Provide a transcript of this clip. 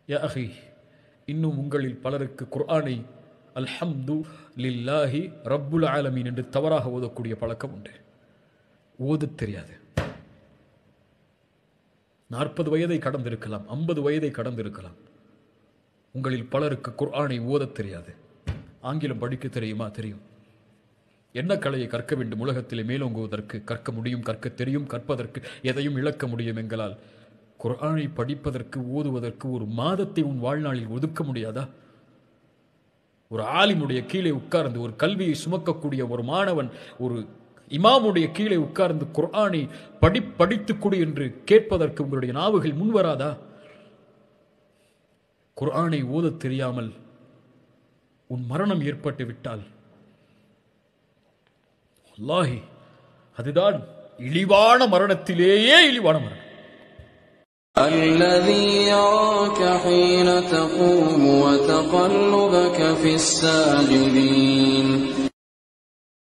யா அஹி இன்னும் உங்களில் பலருக்கு குர்ஆனை அல்ஹம்து லில்லாஹி ரப்புல் ஆலமீன் என்று தவறாக ஓதக்கூடிய பழக்கம் உண்டு ஓதத் தெரியாது நாற்பது வயதை கடந்திருக்கலாம் ஐம்பது வயதை கடந்திருக்கலாம் உங்களில் பலருக்கு குர்ஆனை ஓதத் தெரியாது ஆங்கிலம் படிக்க தெரியுமா தெரியும் என்ன கலையை கற்க வேண்டும் உலகத்திலே மேலோங்குவதற்கு கற்க முடியும் கற்க தெரியும் கற்பதற்கு எதையும் இழக்க முடியும் எங்களால் குர்ஆனை படிப்பதற்கு ஓதுவதற்கு ஒரு மாதத்தை உன் வாழ்நாளில் ஒதுக்க முடியாதா ஒரு ஆலிமுடைய கீழே உட்கார்ந்து ஒரு கல்வியை சுமக்கக்கூடிய ஒரு மாணவன் ஒரு இமாமுடைய கீழே உட்கார்ந்து குர்ஆனை படி படித்துக் கொடு என்று கேட்பதற்கு உங்களுடைய நாவுகள் முன்வராதா குர்ஆனை ஓதத் தெரியாமல் உன் மரணம் ஏற்பட்டு விட்டால் அல்லாஹி அதுதான் இழிவான மரணத்திலேயே இழிவான மரணம் الذي يراك حين تقوم وتقلبك في الساجدين